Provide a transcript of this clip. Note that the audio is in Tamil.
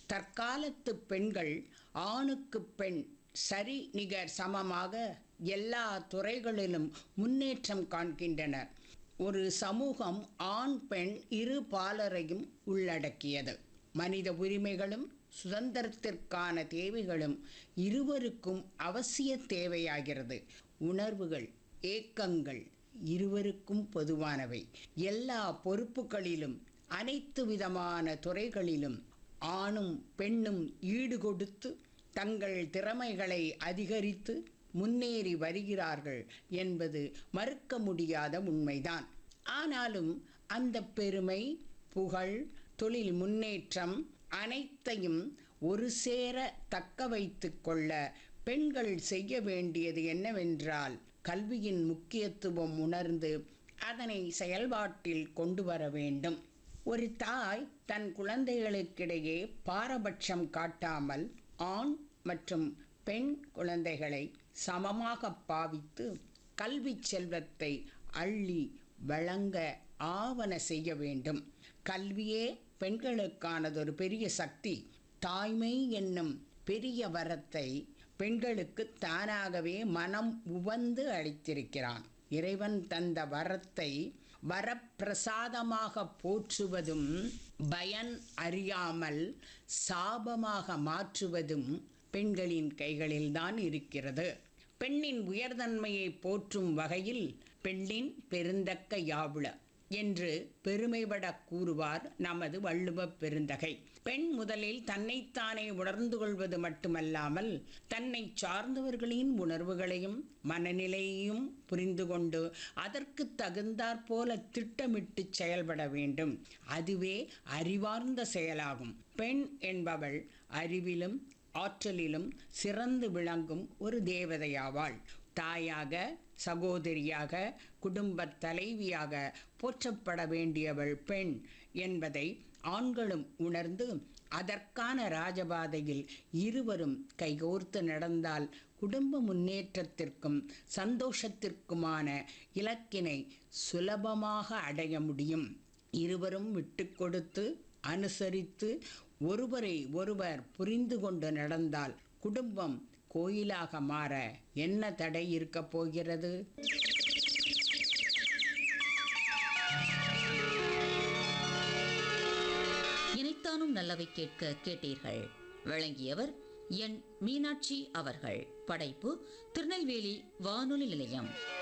தற்காலத்து பெண்கள் ஆணுக்கு பெண் சரி நிகர் சமமாக எல்லா துறைகளிலும் முன்னேற்றம் காண்கின்றனர் ஒரு சமூகம் ஆண் பெண் இரு பாலரையும் உள்ளடக்கியது மனித உரிமைகளும் சுதந்திரத்திற்கான தேவைகளும் இருவருக்கும் அவசிய தேவையாகிறது உணர்வுகள் ஏக்கங்கள் இருவருக்கும் பொதுவானவை எல்லா பொறுப்புகளிலும் அனைத்து விதமான துறைகளிலும் ஆணும் பெண்ணும் ஈடுகொடுத்து தங்கள் திறமைகளை அதிகரித்து முன்னேறி வருகிறார்கள் என்பது மறுக்க முடியாத உண்மைதான் ஆனாலும் அந்த பெருமை புகழ் தொழில் முன்னேற்றம் அனைத்தையும் ஒரு சேர தக்க வைத்து கொள்ள பெண்கள் செய்ய வேண்டியது என்னவென்றால் கல்வியின் முக்கியத்துவம் உணர்ந்து அதனை செயல்பாட்டில் கொண்டு வர வேண்டும் ஒரு தாய் தன் குழந்தைகளுக்கிடையே பாரபட்சம் காட்டாமல் ஆண் மற்றும் பெண் குழந்தைகளை சமமாக பாவித்து கல்வி செல்வத்தை அள்ளி வழங்க ஆவன செய்ய வேண்டும் கல்வியே பெண்களுக்கானதொரு பெரிய சக்தி தாய்மை என்னும் பெரிய வரத்தை பெண்களுக்கு தானாகவே மனம் உவந்து அளித்திருக்கிறான் இறைவன் தந்த வரத்தை வரப்பிரசாதமாக போற்றுவதும் பயன் அறியாமல் சாபமாக மாற்றுவதும் பெண்களின் கைகளில்தான் இருக்கிறது பெண்ணின் உயர்தன்மையை போற்றும் வகையில் பெண்ணின் பெருந்தக்க யாவுள என்று பெருமைபட கூறுவார் நமது வள்ளுவ பெருந்தகை பெண் முதலில் தன்னைத்தானே உணர்ந்து கொள்வது மட்டுமல்லாமல் தன்னை சார்ந்தவர்களின் உணர்வுகளையும் மனநிலையையும் புரிந்து கொண்டு அதற்கு தகுந்தாற்போல திட்டமிட்டு செயல்பட வேண்டும் அதுவே அறிவார்ந்த செயலாகும் பெண் என்பவள் அறிவிலும் ஆற்றலிலும் சிறந்து விளங்கும் ஒரு தேவதையாவாள் தாயாக சகோதரியாக குடும்பத் தலைவியாக போற்றப்பட வேண்டியவள் பெண் என்பதை ஆண்களும் உணர்ந்து அதற்கான ராஜபாதையில் இருவரும் கைகோர்த்து நடந்தால் குடும்ப முன்னேற்றத்திற்கும் சந்தோஷத்திற்குமான இலக்கினை சுலபமாக அடைய முடியும் இருவரும் விட்டு கொடுத்து அனுசரித்து ஒருவரை ஒருவர் புரிந்து கொண்டு நடந்தால் குடும்பம் கோயிலாக மாற என்ன தடை இருக்கப் போகிறது இணைத்தானும் நல்லவை கேட்க கேட்டீர்கள் வழங்கியவர் என் மீனாட்சி அவர்கள் படைப்பு திருநெல்வேலி வானொலி நிலையம்